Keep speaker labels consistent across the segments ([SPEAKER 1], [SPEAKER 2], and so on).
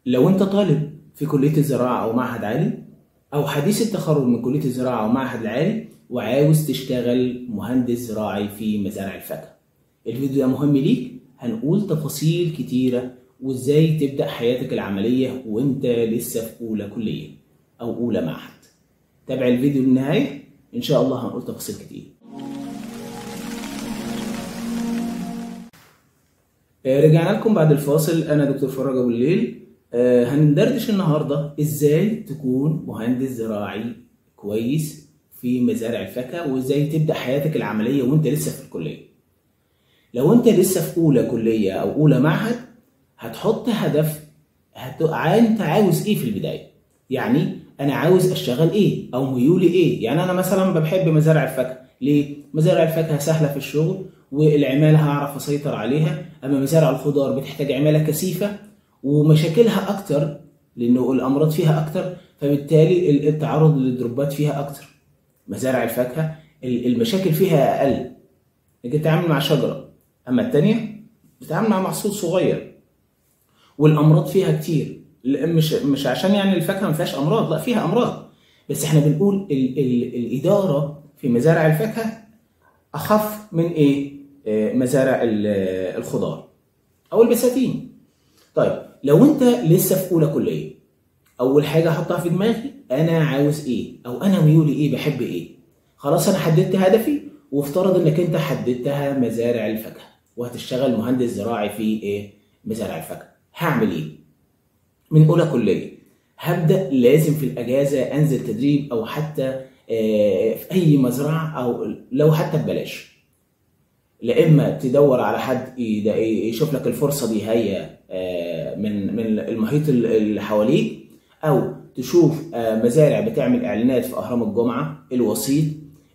[SPEAKER 1] لو انت طالب في كليه الزراعه او معهد عالي او حديث التخرج من كليه الزراعه او معهد العالي وعاوز تشتغل مهندس زراعي في مزارع الفاكهه الفيديو ده مهم ليك هنقول تفاصيل كتيره وازاي تبدا حياتك العمليه وانت لسه في اولى كليه او اولى معهد تابع الفيديو للنهايه ان شاء الله هنقول تفاصيل كتير رجعنا لكم بعد الفاصل انا دكتور فرج ابو الليل هندردش النهارده ازاي تكون مهندس زراعي كويس في مزارع الفاكهه وازاي تبدا حياتك العمليه وانت لسه في الكليه لو انت لسه في اولى كليه او اولى معهد هتحط هدف هت... انت عاوز ايه في البدايه يعني انا عاوز اشتغل ايه او ميولي ايه يعني انا مثلا بحب مزارع الفاكهه ليه مزارع الفاكهه سهله في الشغل والعماله هعرف اسيطر عليها اما مزارع الخضار بتحتاج عماله كثيفه ومشاكلها اكتر لانه الامراض فيها اكتر فبالتالي التعرض للدروبات فيها اكتر مزارع الفاكهه المشاكل فيها اقل انك تتعامل مع شجره اما الثانيه بتتعامل مع محصول صغير والامراض فيها كتير مش مش عشان يعني الفاكهه ما فيهاش امراض لا فيها امراض بس احنا بنقول ال ال الاداره في مزارع الفاكهه اخف من ايه مزارع الخضار او البساتين طيب لو انت لسه في اولى كليه اول حاجه احطها في دماغي انا عاوز ايه او انا ميولي ايه بحب ايه خلاص انا حددت هدفي وافترض انك انت حددتها مزارع الفاكهه وهتشتغل مهندس زراعي في ايه مزارع الفاكهه هعمل ايه من اولى كليه هبدا لازم في الاجازه انزل تدريب او حتى في اي مزرعه او لو حتى ببلاش لا اما تدور على حد يشوف لك الفرصه دي هي من من المحيط اللي حواليك او تشوف مزارع بتعمل اعلانات في اهرام الجمعه الوسيط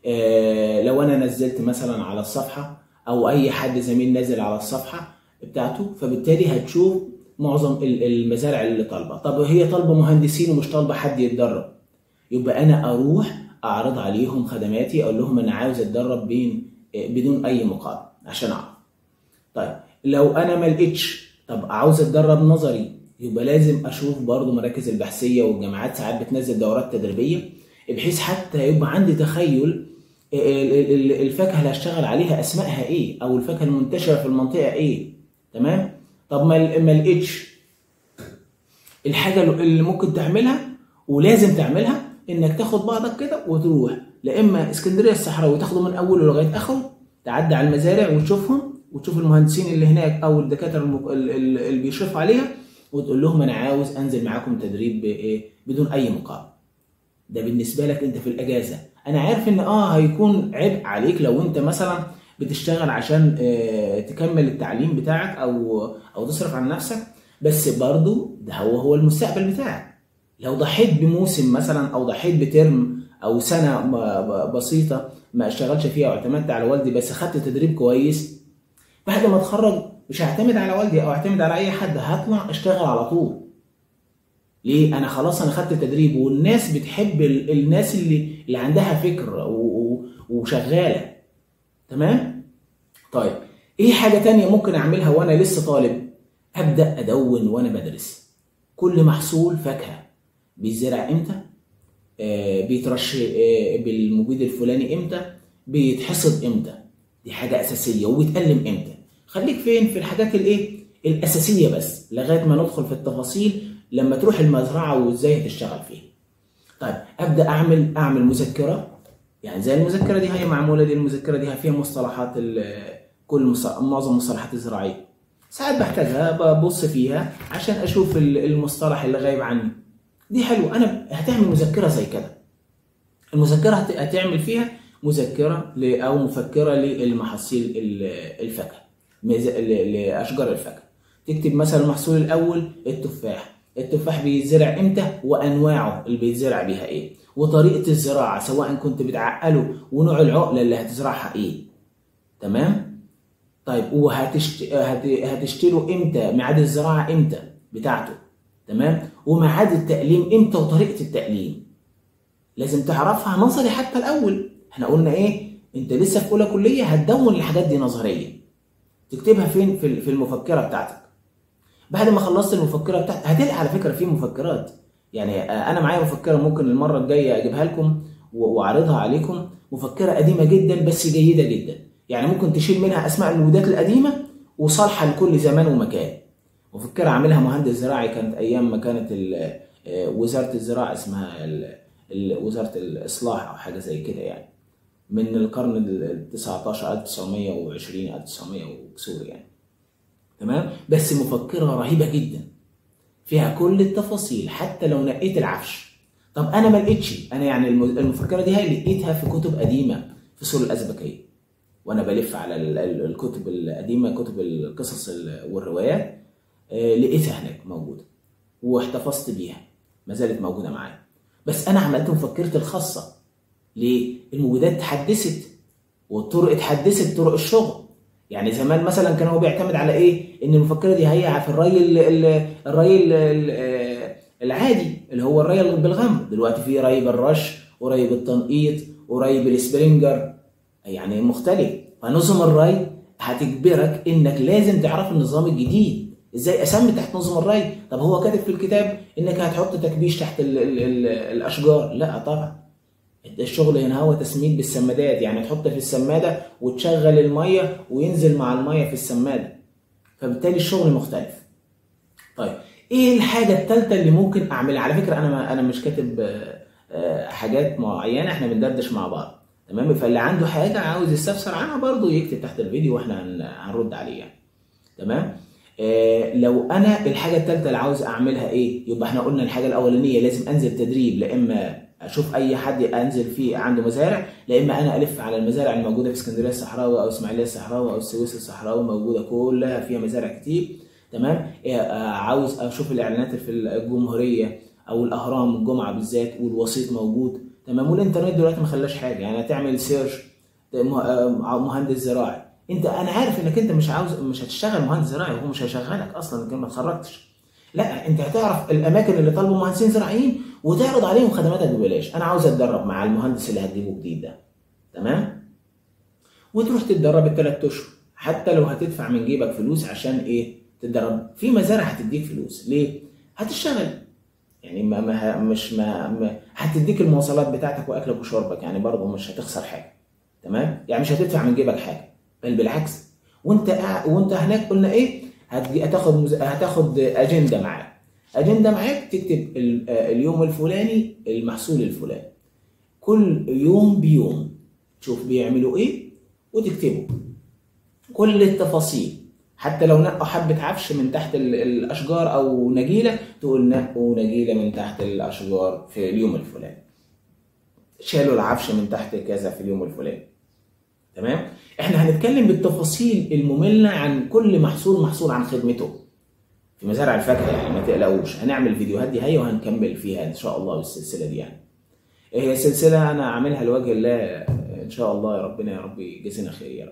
[SPEAKER 1] لو انا نزلت مثلا على الصفحه او اي حد زميل نازل على الصفحه بتاعته فبالتالي هتشوف معظم المزارع اللي طالبه طب هي طالبه مهندسين ومش طالبه حد يتدرب يبقى انا اروح اعرض عليهم خدماتي اقول لهم انا عاوز اتدرب بين بدون اي مقابل عشان اعرف طيب لو انا ما لقيتش طب عاوز اتدرب نظري يبقى لازم اشوف برضو مراكز البحثيه والجامعات ساعات بتنزل دورات تدريبيه بحيث حتى يبقى عندي تخيل الفاكهه اللي هشتغل عليها اسمائها ايه او الفاكهه المنتشره في المنطقه ايه تمام طب ما ما لقيتش الحاجه اللي ممكن تعملها ولازم تعملها انك تاخد بعضك كده وتروح لا اما اسكندريه الصحراوي تاخده من اوله لغايه اخره تعدي على المزارع وتشوفهم وتشوف المهندسين اللي هناك او الدكاتره المك... اللي بيشرفوا عليها وتقول لهم انا عاوز انزل معاكم تدريب بايه بدون اي مقابل ده بالنسبه لك انت في الاجازه انا عارف ان اه هيكون عبء عليك لو انت مثلا بتشتغل عشان آه تكمل التعليم بتاعك او او تصرف عن نفسك بس برضو ده هو هو المستقبل بتاعك لو ضحيت بموسم مثلا او ضحيت بترم او سنه بسيطه ما اشتغلش فيها واعتمدت على والدي بس خدت تدريب كويس بعد ما اتخرج مش هعتمد على والدي او اعتمد على اي حد هطلع اشتغل على طول ليه انا خلاص انا خدت تدريب والناس بتحب الناس اللي اللي عندها فكر وشغاله تمام طيب ايه حاجه تانية ممكن اعملها وانا لسه طالب ابدا ادون وانا بدرس كل محصول فاكهه بيتزرع امتى آه بيترش آه بالمبيد الفلاني امتى بيتحصد امتى دي حاجه اساسيه وبيتقلم امتى خليك فين في الحاجات الايه الاساسيه بس لغايه ما ندخل في التفاصيل لما تروح المزرعه وازاي هتشتغل فيها طيب ابدا اعمل اعمل مذكره يعني زي المذكره دي هي معموله دي المذكره دي فيها مصطلحات كل معظم المصطلحات الزراعيه ساعات بحتاجها ببص فيها عشان اشوف المصطلح اللي غايب عني دي حلوه انا هتعمل مذكره زي كده المذكره هتعمل فيها مذكره او مفكره للمحاصيل الفاكهه لاشجار الفاكهه تكتب مثلا المحصول الاول التفاح التفاح بيتزرع امتى وانواعه اللي بيتزرع بيها ايه وطريقه الزراعه سواء كنت بتعقله ونوع العقله اللي هتزرعها ايه تمام طيب وهتشت... هت... هتشتروا امتى ميعاد الزراعه امتى بتاعته تمام وميعاد التقليم امتى وطريقه التقليم لازم تعرفها نظري حتى الاول احنا قلنا ايه انت لسه في اولى كليه هتدون الحاجات دي نظريا تكتبها فين في في المفكره بتاعتك بعد ما خلصت المفكره بتاعتي هتلاقي على فكره في مفكرات يعني انا معايا مفكره ممكن المره الجايه اجيبها لكم واعرضها عليكم مفكره قديمه جدا بس جيده جدا يعني ممكن تشيل منها اسماء الودات القديمه وصالحه لكل زمان ومكان مفكره عاملها مهندس زراعي كانت ايام ما كانت وزاره الزراعه اسمها وزاره الاصلاح او حاجه زي كده يعني من القرن ال 19 1920 1900 وكسور يعني تمام بس مفكره رهيبه جدا فيها كل التفاصيل حتى لو نقيت العفش طب انا ما لقيتش انا يعني المفكره دي هاي لقيتها في كتب قديمه في سور الازبكيه وانا بلف على الكتب القديمه كتب القصص والروايات لقيتها هناك موجوده واحتفظت بيها ما زالت موجوده معايا بس انا عملت مفكرتي الخاصه ليه الموجودات اتحدثت والطرق اتحدثت طرق الشغل يعني زمان مثلا كان هو بيعتمد على ايه ان المفكره دي هي في الري ال ال الري ال العادي اللي هو الري بالغمر دلوقتي في ري بالرش وري بالتنقيط وري بالسبرينجر يعني مختلف فنظم الري هتجبرك انك لازم تعرف النظام الجديد ازاي اسمي تحت نظم الري طب هو كاتب في الكتاب انك هتحط تكبيش تحت ال ال ال الاشجار لا طبعا الشغل هنا هو تسميد بالسمادات يعني تحط في السماده وتشغل الميه وينزل مع الميه في السماده فبالتالي الشغل مختلف طيب ايه الحاجه الثالثه اللي ممكن اعملها على فكره انا ما انا مش كاتب حاجات معينه احنا بندردش مع بعض تمام فاللي عنده حاجه عاوز يستفسر عنها برضه يكتب تحت الفيديو واحنا هنرد عليه يعني تمام آه لو انا الحاجه الثالثه اللي عاوز اعملها ايه يبقى احنا قلنا الحاجه الاولانيه لازم انزل تدريب لا اما اشوف اي حد انزل فيه عنده مزارع لا اما انا الف على المزارع الموجوده في اسكندريه الصحراوي او اسماعيليه الصحراوي او السويس الصحراوي موجوده كلها فيها مزارع كتير تمام آه عاوز اشوف الاعلانات في الجمهوريه او الاهرام الجمعه بالذات والوسيط موجود تمام والانترنت دلوقتي ما خلاش حاجه يعني هتعمل سيرش مهندس زراعي انت انا عارف انك انت مش عاوز مش هتشتغل مهندس زراعي وهو مش هيشغلك اصلا انك ما اتخرجتش لا انت هتعرف الاماكن اللي طالبوا مهندسين زراعيين وتعرض عليهم خدماتك ببلاش انا عاوز اتدرب مع المهندس اللي هتجيبه جديد ده تمام وتروح تتدرب الثلاث اشهر حتى لو هتدفع من جيبك فلوس عشان ايه تتدرب في مزارع هتديك فلوس ليه هتشتغل يعني ما, ما مش ما, ما هتديك المواصلات بتاعتك واكلك وشربك يعني برضه مش هتخسر حاجه تمام يعني مش هتدفع من جيبك حاجه بل بالعكس وانت وانت هناك قلنا ايه هتاخد مز... هتاخد اجنده معاك اجنده معاك تكتب اليوم الفلاني المحصول الفلاني كل يوم بيوم تشوف بيعملوا ايه وتكتبه كل التفاصيل حتى لو نقوا حبة عفش من تحت الأشجار أو نجيلة تقول نقوا نجيلة من تحت الأشجار في اليوم الفلاني شالوا العفش من تحت كذا في اليوم الفلاني تمام احنا هنتكلم بالتفاصيل المملة عن كل محصول محصول عن خدمته في مزارع الفاكهة يعني ما تقلقوش هنعمل فيديوهات دي هي وهنكمل فيها إن شاء الله بالسلسلة دي يعني هي سلسلة أنا عاملها لوجه الله إن شاء الله يا ربنا يا رب يجازينا خير يا رب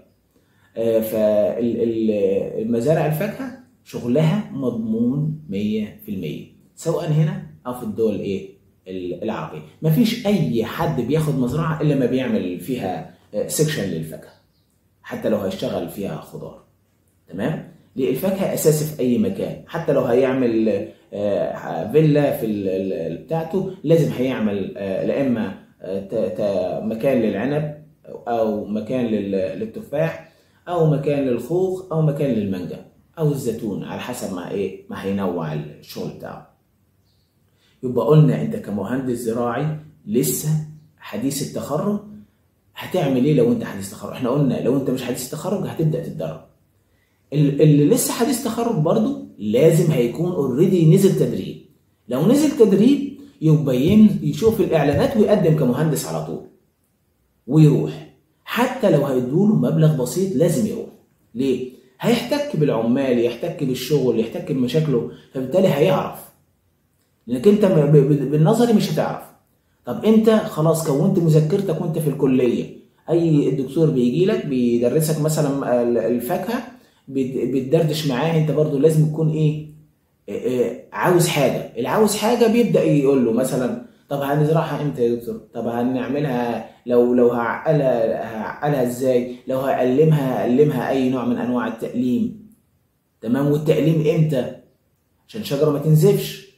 [SPEAKER 1] فالمزارع الفاكهه شغلها مضمون 100% سواء هنا او في الدول ايه العربيه مفيش اي حد بياخد مزرعه الا ما بيعمل فيها سكشن للفاكهه حتى لو هيشتغل فيها خضار تمام ليه الفاكهه اساسي في اي مكان حتى لو هيعمل فيلا في بتاعته لازم هيعمل لا اما مكان للعنب او مكان للتفاح او مكان للخوخ او مكان للمانجا او الزيتون على حسب ما ايه ما هينوع الشغل بتاعه يبقى قلنا انت كمهندس زراعي لسه حديث التخرج هتعمل ايه لو انت حديث تخرج احنا قلنا لو انت مش حديث تخرج هتبدا تتدرب اللي لسه حديث تخرج برضه لازم هيكون اوريدي نزل تدريب لو نزل تدريب يبقى يشوف الاعلانات ويقدم كمهندس على طول ويروح حتى لو هيدوله مبلغ بسيط لازم يروح ليه هيحتك بالعمال يحتك بالشغل يحتك بمشاكله فبالتالي هيعرف لانك انت بالنظري مش هتعرف طب انت خلاص كونت مذكرتك وانت في الكليه اي الدكتور بيجي لك بيدرسك مثلا الفاكهه بتدردش معاه انت برضو لازم تكون ايه عاوز حاجه اللي عاوز حاجه بيبدا يقول له مثلا طب هنزرعها امتى يا دكتور؟ طب هنعملها لو لو هعقلها هعقلها ازاي؟ لو هقلمها هقلمها اي نوع من انواع التقليم. تمام والتقليم امتى؟ عشان الشجره ما تنزفش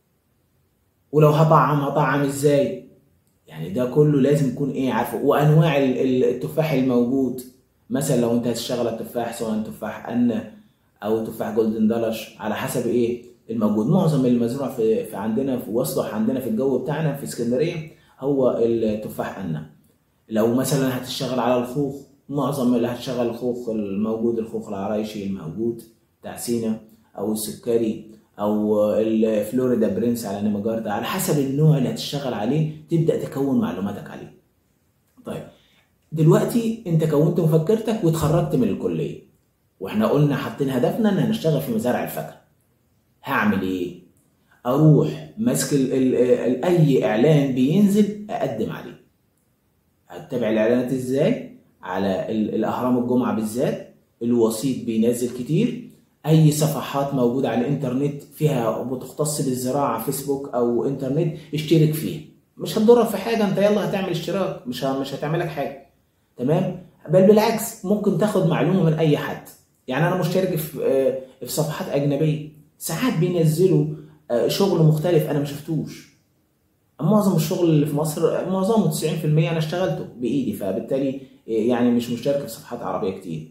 [SPEAKER 1] ولو هطعم هطعم ازاي يعني ده كله لازم يكون ايه عارفه وانواع ال- ال- التفاح الموجود مثلا لو انت هتشتغل التفاح سواء تفاح ان او تفاح جولدن دلش على حسب ايه الموجود معظم المزروع في, في عندنا في وصلح عندنا في الجو بتاعنا في اسكندريه هو التفاح ان لو مثلا هتشتغل على الخوخ معظم اللي هتشغل الخوخ الموجود الخوخ العرايشي الموجود بتاع سينا او السكري او الفلوريدا برنس على نيماجاردا على حسب النوع اللي هتشتغل عليه تبدا تكون معلوماتك عليه طيب دلوقتي انت كونت مفكرتك واتخرجت من الكليه واحنا قلنا حاطين هدفنا ان هنشتغل في مزارع الفاكهه هعمل ايه اروح ماسك ال- ال- ال- اي اعلان بينزل اقدم عليه هتتابع الاعلانات ازاي على ال- الاهرام الجمعه بالذات الوسيط بينزل كتير اي صفحات موجوده على الانترنت فيها بتختص بالزراعه فيسبوك او انترنت اشترك فيها مش هتضرك في حاجه انت يلا هتعمل اشتراك مش ه- مش هتعملك حاجه تمام بل بالعكس ممكن تاخد معلومه من اي حد يعني انا مشترك في آه، في صفحات اجنبيه ساعات بينزلوا آه، شغل مختلف انا ما شفتوش معظم الشغل اللي في مصر معظمه 90% انا اشتغلته بايدي فبالتالي يعني مش مشترك في صفحات عربيه كتير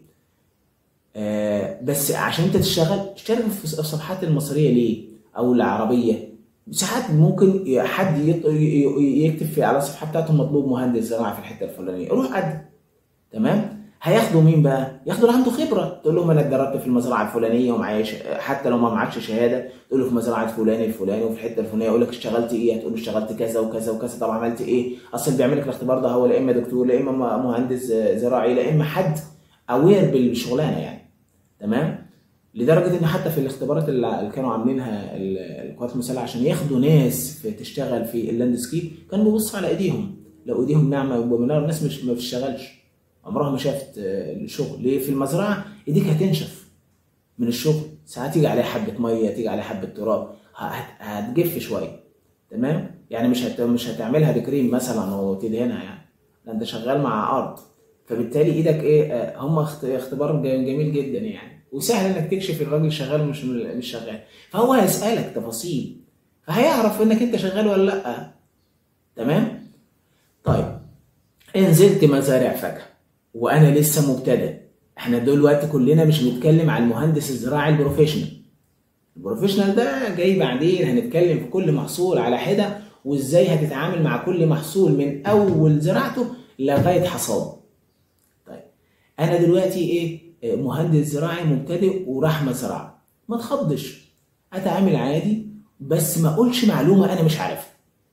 [SPEAKER 1] آه، بس عشان انت تشتغل اشترك في الصفحات المصريه ليه او العربيه ساعات ممكن حد يط- ي- يكتب في على الصفحه بتاعته مطلوب مهندس زراعه في الحته الفلانيه روح قدم تمام هياخدوا مين بقى؟ ياخدوا اللي عنده خبره تقول لهم انا اتدربت في المزرعه الفلانيه ومعايا ش... حتى لو ما معكش شهاده تقول له في مزرعه فلان الفلاني وفي الحته الفلانيه يقول لك اشتغلت ايه؟ هتقول له اشتغلت كذا وكذا وكذا طب عملت ايه؟ اصل بيعمل لك الاختبار ده هو لا اما دكتور لا اما مهندس زراعي لا اما حد اوير بالشغلانه يعني تمام؟ لدرجه ان حتى في الاختبارات اللي كانوا عاملينها ال- القوات المسلحه عشان ياخدوا ناس في تشتغل في اللاندسكيب كانوا بيبصوا على ايديهم لو ايديهم ناعمه وبنار الناس مش ما بتشتغلش عمرها ما شافت آه، الشغل ليه في المزرعه ايديك هتنشف من الشغل ساعات يجي عليها حبه ميه تيجي عليها حبه تراب ه- هت- هتجف شويه تمام يعني مش هت... مش هتعملها بكريم مثلا وتدهنها يعني ده انت شغال مع ارض فبالتالي ايدك ايه آه، هم اخت- اختبار ج- جميل جدا يعني وسهل انك تكشف الراجل شغال مش مش شغال فهو هيسالك تفاصيل فهيعرف انك انت شغال ولا لا تمام طيب نزلت مزارع فاكهه وانا لسه مبتدئ احنا دلوقتي كلنا مش بنتكلم على المهندس الزراعي البروفيشنال البروفيشنال ده جاي بعدين هنتكلم في كل محصول على حده وازاي هتتعامل مع كل محصول من اول زراعته لغايه حصاده طيب انا دلوقتي ايه آه، مهندس زراعي مبتدئ وراح مزرعه ما تخضش اتعامل عادي بس ما اقولش معلومه انا مش عارفها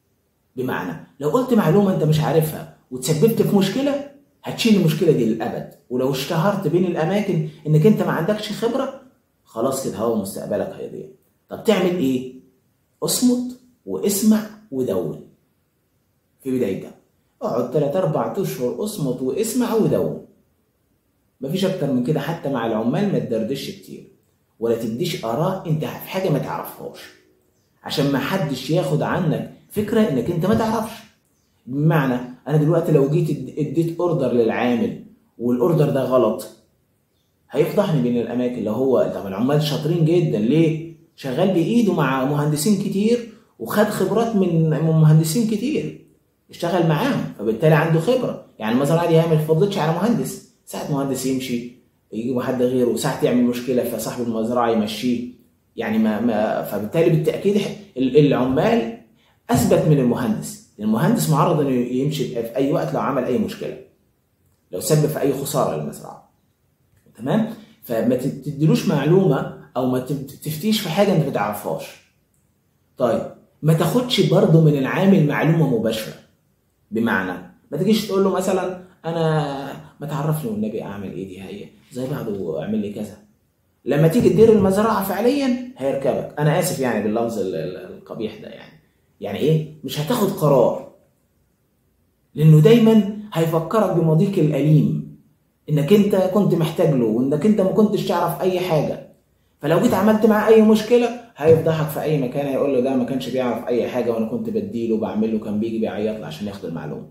[SPEAKER 1] بمعنى لو قلت معلومه انت مش عارفها وتسببت في مشكله هتشيل المشكله دي للابد ولو اشتهرت بين الاماكن انك انت ما عندكش خبره خلاص كده هو مستقبلك هيضيع طب تعمل ايه اصمت واسمع ودون في بدايتها اقعد 3 4 اشهر اصمت واسمع ودون مفيش اكتر من كده حتى مع العمال ما تدردش كتير ولا تديش اراء انت في حاجه ما تعرفهاش عشان ما حدش ياخد عنك فكره انك انت ما تعرفش بمعنى انا دلوقتي لو جيت اد- اديت اوردر للعامل والاوردر ده غلط هيفضحني بين الاماكن لو هو طب العمال شاطرين جدا ليه شغال بايده مع مهندسين كتير وخد خبرات من من مهندسين كتير اشتغل معاهم فبالتالي عنده خبره يعني المزرعه دي هي ما تفضلش على مهندس ساعه مهندس يمشي يجيبوا حد غيره ساعه يعمل مشكله فصاحب المزرعه يمشيه يعني ما, ما فبالتالي بالتاكيد ال- العمال اثبت من المهندس المهندس معرض انه يمشي في اي وقت لو عمل اي مشكله لو سبب في اي خساره للمزرعه تمام فما تديلوش معلومه او ما تف- تفتيش في حاجه انت ما تعرفهاش طيب ما تاخدش برضه من العامل معلومه مباشره بمعنى ما تجيش تقول له مثلا انا ما تعرفني والنبي اعمل ايه دي هي زي بعضه اعمل لي كذا لما تيجي تدير المزرعه فعليا هيركبك انا اسف يعني باللفظ ال- ال- القبيح ده يعني يعني ايه مش هتاخد قرار لانه دايما هيفكرك بماضيك الاليم انك انت كنت محتاج له وانك انت ما كنتش تعرف اي حاجه فلو جيت عملت معاه اي مشكله هيفضحك في اي مكان هيقول له ده ما كانش بيعرف اي حاجه وانا كنت بديله بعمل له كان بيجي بيعيط لي عشان ياخد المعلومه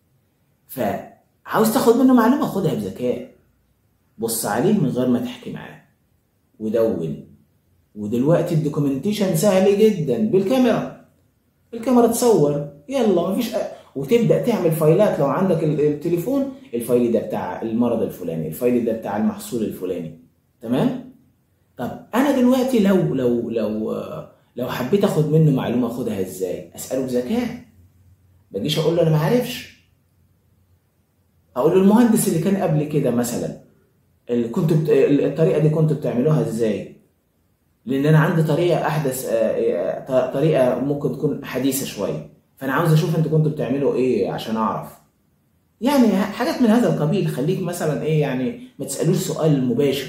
[SPEAKER 1] فعاوز تاخد منه معلومه خدها بذكاء بص عليه من غير ما تحكي معاه ودون ودلوقتي الدوكيومنتيشن سهل جدا بالكاميرا الكاميرا تصور يلا مفيش أ... وتبدا تعمل فايلات لو عندك ال- التليفون الفايل ده بتاع المرض الفلاني الفايل ده بتاع المحصول الفلاني تمام طب انا دلوقتي لو لو لو آه، لو حبيت اخد منه معلومه اخدها ازاي اساله بذكاء ما اجيش اقول له انا ما عارفش اقول له المهندس اللي كان قبل كده مثلا اللي كنت بت... الطريقه دي كنتوا بتعملوها ازاي لان انا عندي طريقه احدث آه، آه، طريقه ممكن تكون حديثه شويه فانا عاوز اشوف انتوا كنتوا بتعملوا ايه عشان اعرف يعني حاجات من هذا القبيل خليك مثلا ايه يعني ما تسالوش سؤال مباشر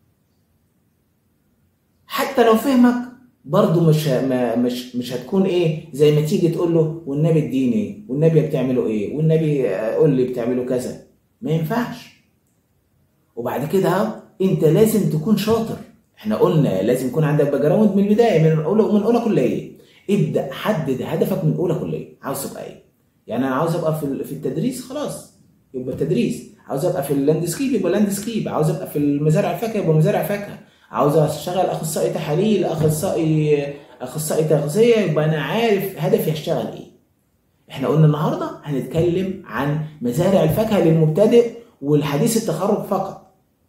[SPEAKER 1] حتى لو فهمك برضه مش ما مش مش هتكون ايه زي ما تيجي تقول له والنبي اديني ايه والنبي بتعملوا ايه والنبي آه، قول لي بتعملوا كذا ما ينفعش وبعد كده اهو انت لازم تكون شاطر احنا قلنا لازم يكون عندك باك جراوند من البدايه من اولى من اولى كليه ابدا حدد هدفك من اولى كليه عاوز تبقى ايه يعني انا عاوز ابقى في في التدريس خلاص يبقى تدريس عاوز ابقى في اللاندسكيب يبقى لاندسكيب عاوز ابقى في المزارع الفاكهه يبقى مزارع فاكهه عاوز اشتغل اخصائي تحاليل اخصائي اخصائي تغذيه يبقى انا عارف هدفي هشتغل ايه احنا قلنا النهارده هنتكلم عن مزارع الفاكهه للمبتدئ والحديث التخرج فقط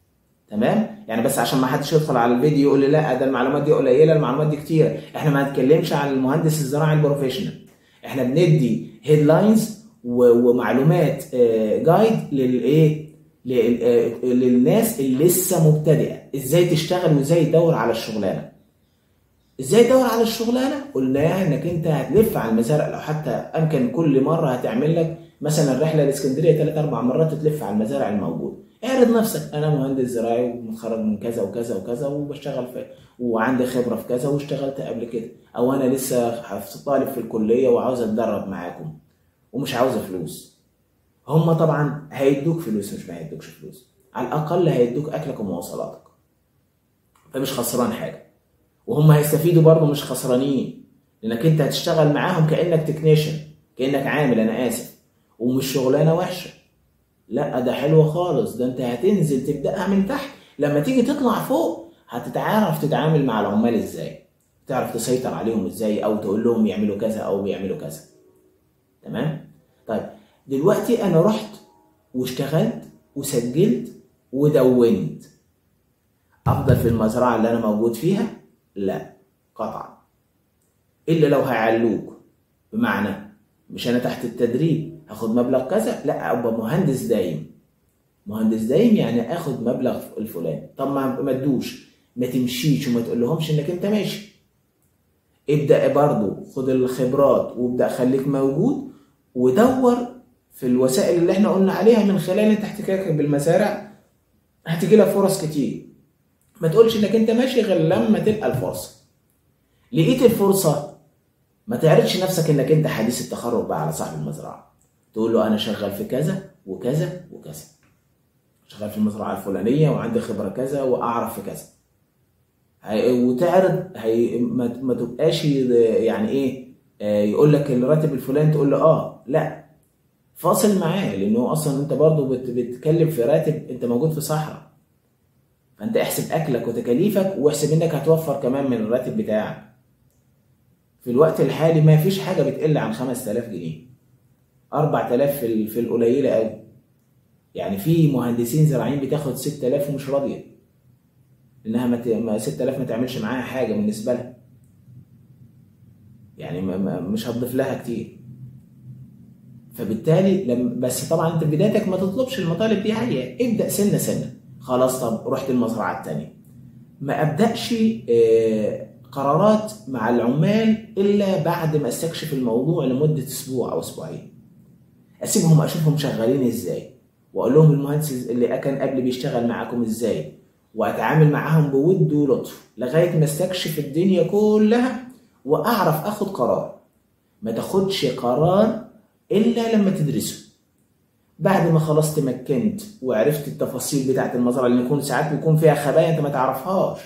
[SPEAKER 1] تمام يعني بس عشان ما حدش يدخل على الفيديو يقول لي لا ده المعلومات دي قليله المعلومات دي كتيره احنا ما هنتكلمش عن المهندس الزراعي البروفيشنال احنا بندي هيدلاينز ومعلومات جايد للايه لل- آه، للناس اللي لسه مبتدئه ازاي تشتغل وازاي تدور على الشغلانه ازاي تدور على الشغلانه قلناها انك انت هتلف على المزارع لو حتى امكن كل مره هتعمل لك مثلا رحله لاسكندريه ثلاث اربع مرات تلف على المزارع الموجوده اعرض نفسك انا مهندس زراعي ومتخرج من كذا وكذا وكذا وبشتغل في وعندي خبره في كذا واشتغلت قبل كده او انا لسه طالب في الكليه وعاوز اتدرب معاكم ومش عاوز فلوس هم طبعا هيدوك فلوس مش ما هيدوكش فلوس على الاقل هيدوك اكلك ومواصلاتك فمش خسران حاجه وهم هيستفيدوا برضه مش خسرانين لانك انت هتشتغل معاهم كانك تكنيشن كانك عامل انا اسف ومش شغلانه وحشه لا ده حلو خالص ده انت هتنزل تبداها من تحت لما تيجي تطلع فوق هتتعرف تتعامل مع العمال ازاي تعرف تسيطر عليهم ازاي او تقول لهم يعملوا كذا او بيعملوا كذا تمام طيب دلوقتي انا رحت واشتغلت وسجلت ودونت افضل في المزرعه اللي انا موجود فيها لا قطعا الا لو هيعلوك بمعنى مش انا تحت التدريب هاخد مبلغ كذا لا ابقى مهندس دايم مهندس دايم يعني اخد مبلغ الفلاني طب ما ما ادوش ما تمشيش وما تقول لهمش انك انت ماشي ابدا برضه خد الخبرات وابدا خليك موجود ودور في الوسائل اللي احنا قلنا عليها من خلال انت احتكاكك بالمزارع هتجي لك فرص كتير ما تقولش انك انت ماشي غير لما تلقى الفرصه لقيت الفرصه ما تعرضش نفسك انك انت حديث التخرج بقى على صاحب المزرعه تقول له انا شغال في كذا وكذا وكذا شغال في المزرعه الفلانيه وعندي خبره كذا واعرف في كذا هي- وتعرض هي ما, ما تبقاش يعني ايه آه، يقول لك الراتب الفلاني تقول له اه لا فاصل معاه لانه اصلا انت برضو بت- بتتكلم في راتب انت موجود في صحراء فانت احسب اكلك وتكاليفك واحسب انك هتوفر كمان من الراتب بتاعك في الوقت الحالي ما فيش حاجه بتقل عن 5000 جنيه 4000 في ال- في القليله قوي يعني في مهندسين زراعيين بتاخد 6000 ومش راضيه انها ما ت- ما 6000 ما تعملش معاها حاجه بالنسبه لها يعني ما ما مش هتضيف لها كتير فبالتالي لما بس طبعا انت في بدايتك ما تطلبش المطالب دي عاليه ابدا سنه سنه خلاص طب رحت المزرعه الثانيه ما ابداش آه، قرارات مع العمال الا بعد ما استكشف الموضوع لمده اسبوع او اسبوعين اسيبهم اشوفهم شغالين ازاي واقول لهم المهندس اللي كان قبل بيشتغل معاكم ازاي واتعامل معاهم بود ولطف لغايه ما استكشف الدنيا كلها واعرف اخد قرار ما تاخدش قرار الا لما تدرسه بعد ما خلاص تمكنت وعرفت التفاصيل بتاعت المزرعه اللي يكون ساعات بيكون فيها خبايا انت ما تعرفهاش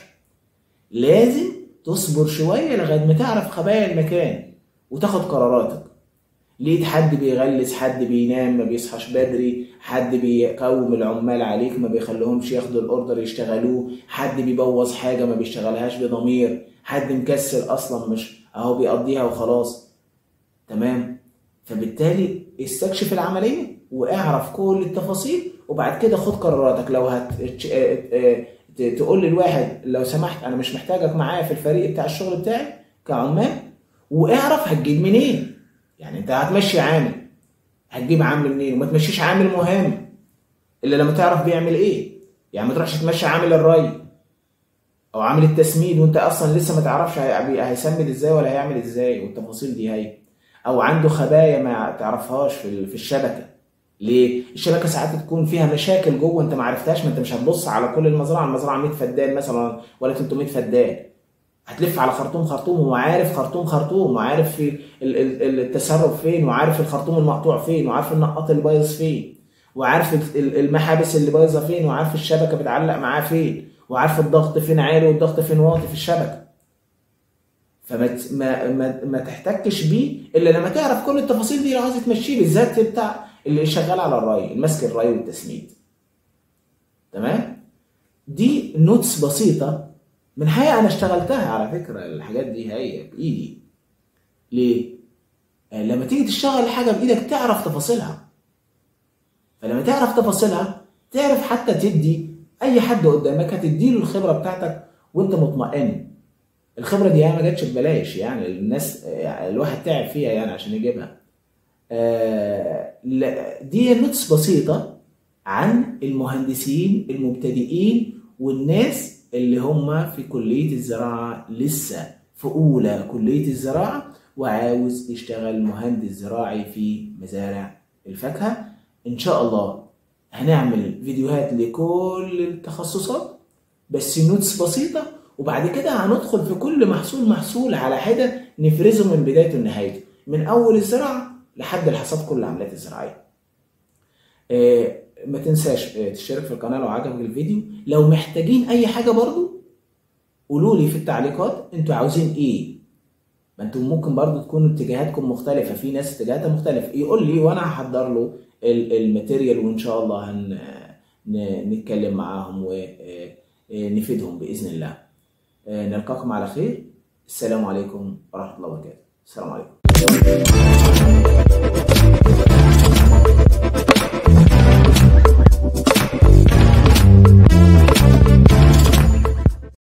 [SPEAKER 1] لازم تصبر شويه لغايه ما تعرف خبايا المكان وتاخد قراراتك لقيت حد بيغلس حد بينام ما بيصحاش بدري حد بيقوم العمال عليك ما بيخليهمش ياخدوا الاوردر يشتغلوه حد بيبوظ حاجه ما بيشتغلهاش بضمير حد مكسل اصلا مش اهو بيقضيها وخلاص تمام فبالتالي استكشف العمليه واعرف كل التفاصيل وبعد كده خد قراراتك لو هت تقول للواحد لو سمحت انا مش محتاجك معايا في الفريق بتاع الشغل بتاعي كعمال واعرف هتجيب منين يعني انت هتمشي عامل هتجيب عامل منين وما تمشيش عامل مهم الا لما تعرف بيعمل ايه يعني ما تروحش تمشي عامل الري او عامل التسميد وانت اصلا لسه ما تعرفش هيسمد ازاي ولا هيعمل ازاي والتفاصيل دي هي او عنده خبايا ما تعرفهاش في في الشبكه ليه الشبكه ساعات تكون فيها مشاكل جوه انت ما عرفتهاش ما انت مش هتبص على كل المزرعه المزرعه 100 فدان مثلا ولا 300 فدان هتلف على خرطوم خرطوم وعارف خرطوم خرطوم وعارف في التسرب فين وعارف الخرطوم المقطوع فين وعارف النقاط اللي بايظ فين وعارف المحابس اللي بايظه فين وعارف الشبكه بتعلق معاه فين وعارف الضغط فين عالي والضغط فين واطي في الشبكه فما ما ما, ما تحتكش بيه الا لما تعرف كل التفاصيل دي لو عايز تمشيه بالذات بتاع اللي شغال على الري المسك الري والتسميد تمام دي نوتس بسيطه من حقيقة أنا اشتغلتها على فكرة الحاجات دي هي بإيدي ليه؟ لما تيجي تشتغل حاجة بإيدك تعرف تفاصيلها فلما تعرف تفاصيلها تعرف حتى تدي أي حد قدامك هتديله الخبرة بتاعتك وأنت مطمئن الخبرة دي يعني ما جاتش ببلاش يعني الناس يعني الواحد تعب فيها يعني عشان يجيبها دي نوتس بسيطة عن المهندسين المبتدئين والناس اللي هم في كلية الزراعة لسه في أولى كلية الزراعة وعاوز يشتغل مهندس زراعي في مزارع الفاكهة إن شاء الله هنعمل فيديوهات لكل التخصصات بس نوتس بسيطة وبعد كده هندخل في كل محصول محصول على حدة نفرزه من بدايته لنهايته من أول الزراعة لحد الحصاد كل العمليات الزراعية. آه ما تنساش تشترك في القناه لو عجبك الفيديو لو محتاجين اي حاجه برضو قولوا لي في التعليقات انتوا عاوزين ايه ما انتوا ممكن برضو تكون اتجاهاتكم مختلفه في ناس اتجاهاتها مختلفه يقول لي وانا هحضر له الماتيريال وان شاء الله هن نتكلم معاهم ونفيدهم باذن الله نلقاكم على خير السلام عليكم ورحمه الله وبركاته السلام عليكم